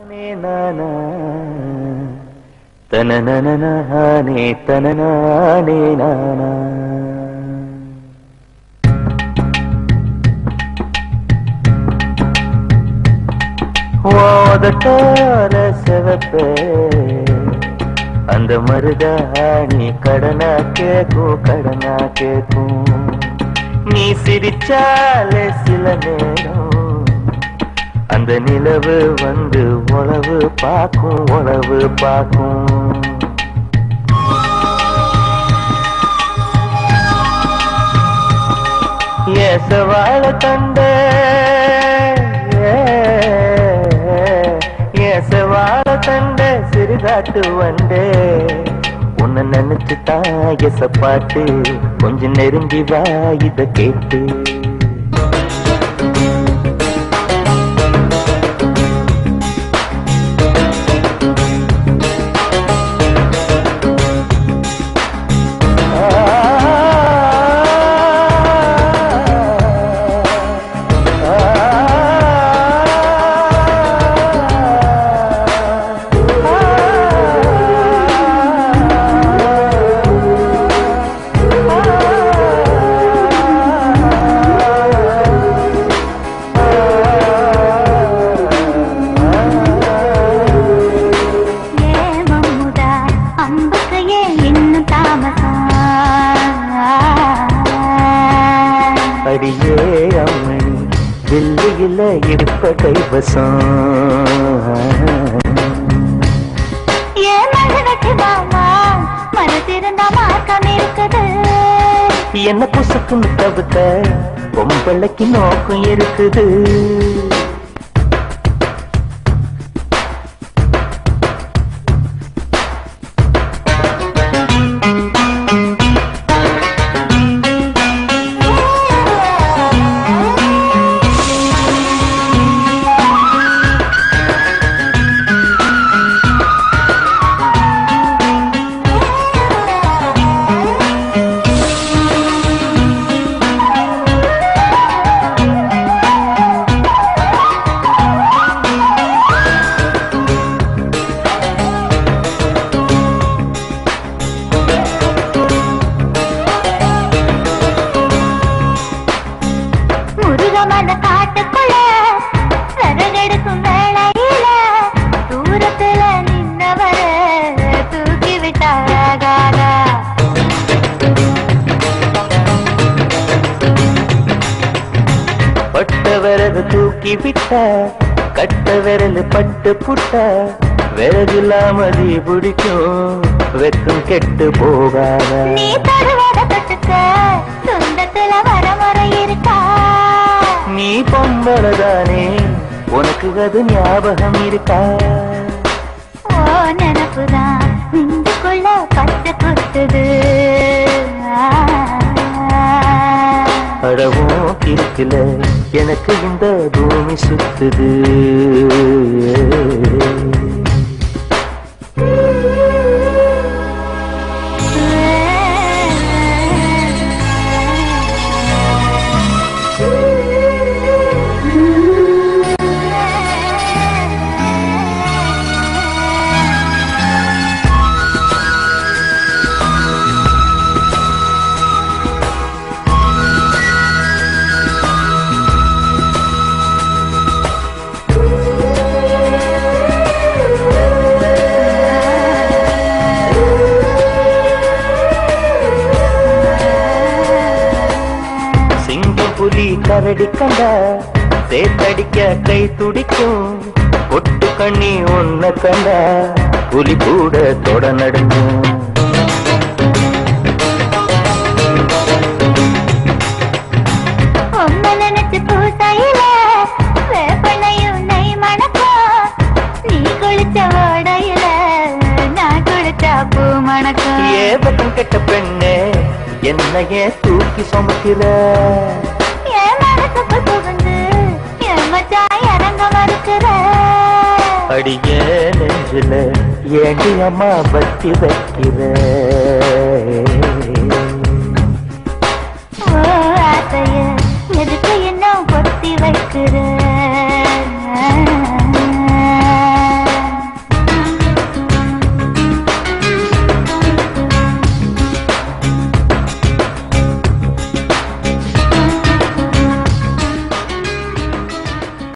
நானா தனனனனே தனனானே நானா ஓதட்டார செவப்பே அந்த மருதாணி கடனா கேக்கும் கடனா கேக்கும் நீ சிரிச்சாலே சில நேரம் அந்த நிலவு வந்து உழவு பார்க்கும் உழவு பார்க்கும் ஏசவாழ தண்ட ஏசவாழ தண்ட சிறுகாட்டு வண்டே உன்னை நினைச்சுதான் எச பாட்டு கொஞ்சம் நெருங்கி வா இத கேட்டு ஏ மம்முதா அம்புக்கு ஏன் இன்னும் தாமசம் அடியே அம்மணி வெள்ளியில இருப்ப கைவசம் ஏ மழவெட்டி மாமா மனதிருந்தா மார்க்கம் இருக்குது என்ன புசுக்குன்னு தவிர்த்த பொம்பளைக்கு நோக்கம் இருக்குது முருகமன காட்டுக்குள்ள விறகெடுக்கும் வேளையில தூரத்துல நின்னவர தூக்கி விட்டாராகாதா பட்ட விரது தூக்கி விட்ட கட்ட விரல் பட்டு புட்ட விறகில்லாம தீ பிடிக்கும் வெக்கம் கெட்டு போகாத நீ தருவத தொட்டுக்க சொந்தத்துல வரமுறை இருக்கா நீ பொம்பளதானே உனக்கு அது ஞாபகம் இருக்கா ஓ நினப்புதான் நெஞ்சுக்குள்ள பச்சை குத்துது அடவும் இருக்குல எனக்கு இந்த பூமி சுத்துது சிங்கம் புலி கரடி கண்ட சேத்தடிக்க கை துடிக்கும் ஒட்டு கண்ணி ஒன்ன கண்ட புலி கூட தொட நடுங்கும் உம்மை நினைச்சு பூசையில வேப்பனையும் நெய் மணக்கும் நீ குளிச்ச ஓடையில நான் குளிச்சா பூ மணக்கும் ஏ பக்கம் கெட்ட பெண்ணே என்னையே தூக்கி சுமக்கிற என் மனசுக்குள் புகுந்து என் மச்சான் இறங்க மறுக்கிற அடியே நெஞ்சில ஏண்டி அம்மா பத்தி வைக்கிற ஓ ஆசைய எதுக்கு இன்னும் பொத்தி வைக்கிற